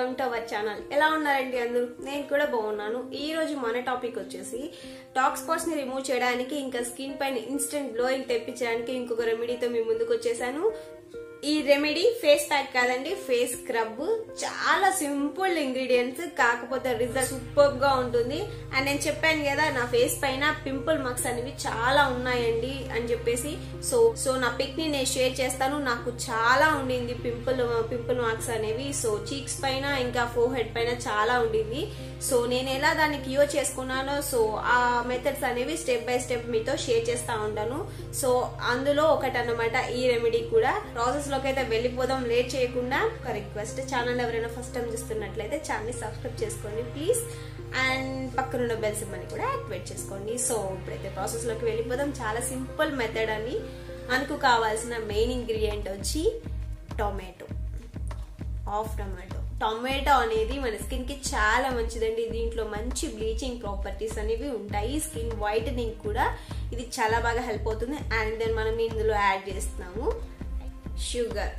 welcome to our channel ఎలా ఉన్నారండి అందరూ నేను కూడా బాగున్నాను ఈ రోజు మన టాపిక్ వచ్చేసి డాక్ స్పాట్స్ ని రిమూవ్ చేయడానికి ఇంకా స్కిన్ పైన ఇన్స్టెంట్ గ్లోయింగ్ తెప్పించడానికి ఇంకొక రెమెడీతో మీ ముందుకు వచ్చేసాను ఈ రెమెడీ ఫేస్ ప్యాక్ కాదండి ఫేస్ స్క్రబ్ చాలా సింపుల్ ఇంగ్రీడియంట్స్ కాకపోతే రిజల్ట్ సూపర్ గా ఉంటుంది అండ్ నేను చెప్పాను కదా నా ఫేస్ పైన పింపుల్ మార్క్స్ అనేవి చాలా ఉన్నాయండి అని చెప్పేసి సో సో నా పిక్ ని నేను షేర్ చేస్తాను నాకు చాలా ఉండింది పింపుల్ పింపుల్ మార్క్స్ అనేవి సో చీక్స్ పైన ఇంకా ఫోర్ హెడ్ పైన చాలా ఉండింది సో నేను ఎలా దాన్ని క్యూర్ చేసుకున్నానో సో ఆ మెథడ్స్ అనేవి స్టెప్ బై స్టెప్ మీతో షేర్ చేస్తా ఉంటాను సో అందులో ఒకటి అన్నమాట ఈ రెమెడీ కూడా ప్రాసెస్ లోకి అయితే వెళ్ళిపోదాం లేట్ చేయకుండా ఒక రిక్వెస్ట్ ఛానల్ ఎవరైనా ఫస్ట్ టైం చూస్తున్నట్లయితే ఛానల్ ని సబ్స్క్రైబ్ చేసుకోండి ప్లీజ్ అండ్ పక్కనున్న బెల్ సింబల్ కూడా యాక్టివేట్ చేసుకోండి సో ఇప్పుడైతే ప్రాసెస్ లోకి వెళ్ళిపోదాం చాలా సింపుల్ మెథడ్ అని మనకు కావాల్సిన మెయిన్ ఇంగ్రీడియంట్ వచ్చి టొమాటో హాఫ్ టొమాటో టొమాటో అనేది మన స్కిన్ కి చాలా మంచిదండి దీంట్లో మంచి బ్లీచింగ్ ప్రాపర్టీస్ అనేవి ఉంటాయి స్కిన్ వైటనింగ్ కూడా ఇది చాలా బాగా హెల్ప్ అవుతుంది అండ్ దెన్ మనం ఇందులో యాడ్ చేస్తున్నాము షుగర్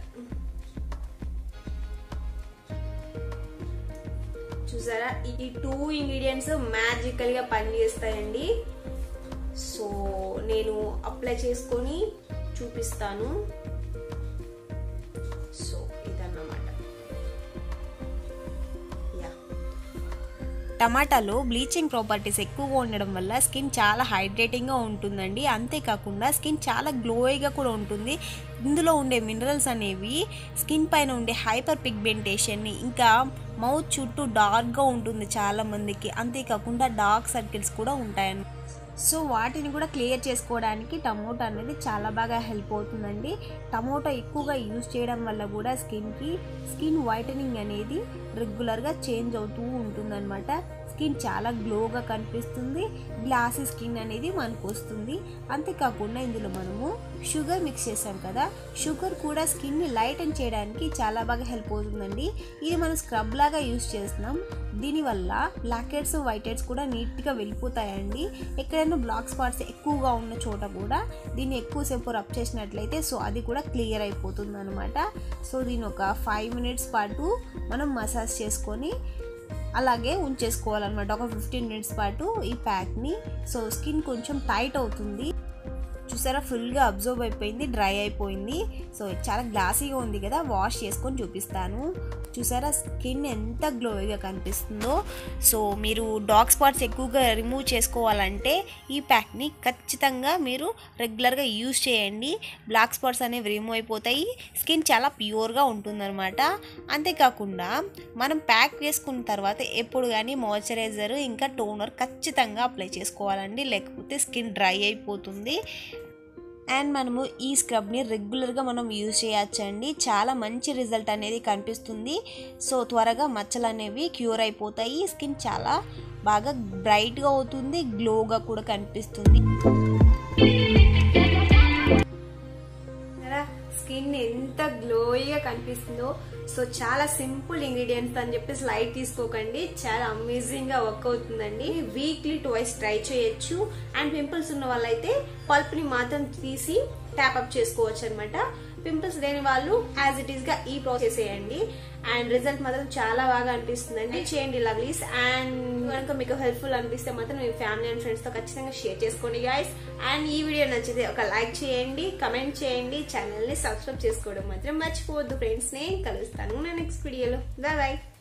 చూసారా ఈ టూ ఇంగ్రీడియంట్స్ మ్యాజికల్ గా పనిచేస్తాయండి సో నేను అప్లై చేసుకొని చూపిస్తాను సో ఇదన్నమాట యా టమాటాలో బ్లీచింగ్ ప్రాపర్టీస్ ఎక్కువగా ఉండడం వల్ల స్కిన్ చాలా హైడ్రేటింగ్గా ఉంటుందండి అంతేకాకుండా స్కిన్ చాలా గ్లోయిగా కూడా ఉంటుంది ఇందులో ఉండే మినరల్స్ అనేవి స్కిన్ పైన ఉండే హైపర్ పిగ్మెంటేషన్ని ఇంకా మౌత్ చుట్టూ డార్క్గా ఉంటుంది చాలా మందికి అంతేకాకుండా డార్క్ సర్కిల్స్ కూడా ఉంటాయన్న సో వాటిని కూడా క్లియర్ చేసుకోవడానికి టమోటా అనేది చాలా బాగా హెల్ప్ అవుతుందండి టమోటా ఎక్కువగా యూజ్ చేయడం వల్ల కూడా స్కిన్కి స్కిన్ వైటనింగ్ అనేది రెగ్యులర్గా చేంజ్ అవుతూ ఉంటుందన్నమాట స్కిన్ చాలా గ్లోగా కనిపిస్తుంది గ్లాసీ స్కిన్ అనేది మనకు వస్తుంది అంతేకాకుండా ఇందులో మనము షుగర్ మిక్స్ చేసాం కదా షుగర్ కూడా స్కిన్ని లైటన్ చేయడానికి చాలా బాగా హెల్ప్ అవుతుందండి ఇది మనం స్క్రబ్ లాగా యూజ్ చేస్తున్నాం దీనివల్ల బ్లాక్ హెడ్స్ వైట్ హెడ్స్ కూడా నీట్గా వెళ్ళిపోతాయండి ఎక్కడైనా బ్లాక్ స్పాట్స్ ఎక్కువగా ఉన్న చోట కూడా దీన్ని ఎక్కువసేపు రబ్ చేసినట్లయితే సో అది కూడా క్లియర్ అయిపోతుంది అనమాట సో దీని ఒక ఫైవ్ మినిట్స్ పాటు మనం మసాజ్ చేసుకొని అలాగే ఉంచేసుకోవాలన్నమాట ఒక ఫిఫ్టీన్ మినిట్స్ పాటు ఈ ప్యాక్ని సో స్కిన్ కొంచెం టైట్ అవుతుంది చూసారా ఫుల్గా అబ్జర్వ్ అయిపోయింది డ్రై అయిపోయింది సో చాలా గ్లాసీగా ఉంది కదా వాష్ చేసుకొని చూపిస్తాను చూసారా స్కిన్ ఎంత గ్లోయిగా కనిపిస్తుందో సో మీరు డార్క్ స్పాట్స్ ఎక్కువగా రిమూవ్ చేసుకోవాలంటే ఈ ప్యాక్ని ఖచ్చితంగా మీరు రెగ్యులర్గా యూజ్ చేయండి బ్లాక్ స్పాట్స్ అనేవి రిమూవ్ అయిపోతాయి స్కిన్ చాలా ప్యూర్గా ఉంటుందన్నమాట అంతేకాకుండా మనం ప్యాక్ వేసుకున్న తర్వాత ఎప్పుడు కానీ మాయిశ్చరైజర్ ఇంకా టోనర్ ఖచ్చితంగా అప్లై చేసుకోవాలండి లేకపోతే స్కిన్ డ్రై అయిపోతుంది అండ్ మనము ఈ స్క్రబ్ని రెగ్యులర్గా మనం యూజ్ చేయొచ్చండి చాలా మంచి రిజల్ట్ అనేది కనిపిస్తుంది సో త్వరగా మచ్చలు అనేవి క్యూర్ అయిపోతాయి స్కిన్ చాలా బాగా బ్రైట్గా అవుతుంది గ్లోగా కూడా కనిపిస్తుంది స్కిన్ ఎంత గ్లోయిగా కనిపిస్తుందో సో చాలా సింపుల్ ఇంగ్రీడియంట్స్ అని చెప్పేసి లైట్ తీసుకోకండి చాలా అమేజింగ్ గా వర్క్ అవుతుందండి వీక్లీ ట్వైస్ ట్రై చేయొచ్చు అండ్ పింపుల్స్ ఉన్న వాళ్ళైతే పల్ప్ ని మాత్రం తీసి ట్యాప్ అప్ చేసుకోవచ్చు అనమాట పింపుల్స్ లేని వాళ్ళు యాజ్ ఇట్ ఈస్ గా ఈ ప్రాసెస్ చేయండి అండ్ రిజల్ట్ మాత్రం చాలా బాగా అనిపిస్తుందండి చేయండి లవ్లీస్ అండ్ కనుక మీకు హెల్ప్ఫుల్ అనిపిస్తే మాత్రం మీ ఫ్యామిలీ అండ్ ఫ్రెండ్స్ తో ఖచ్చితంగా షేర్ చేసుకోండి గైస్ అండ్ ఈ వీడియో నచ్చితే ఒక లైక్ చేయండి కమెంట్ చేయండి ఛానల్ ని సబ్స్క్రైబ్ చేసుకోవడం మాత్రం మర్చిపోవద్దు ఫ్రెండ్స్ నేను కలుస్తాను నా నెక్స్ట్ వీడియోలో బాయ్ బాయ్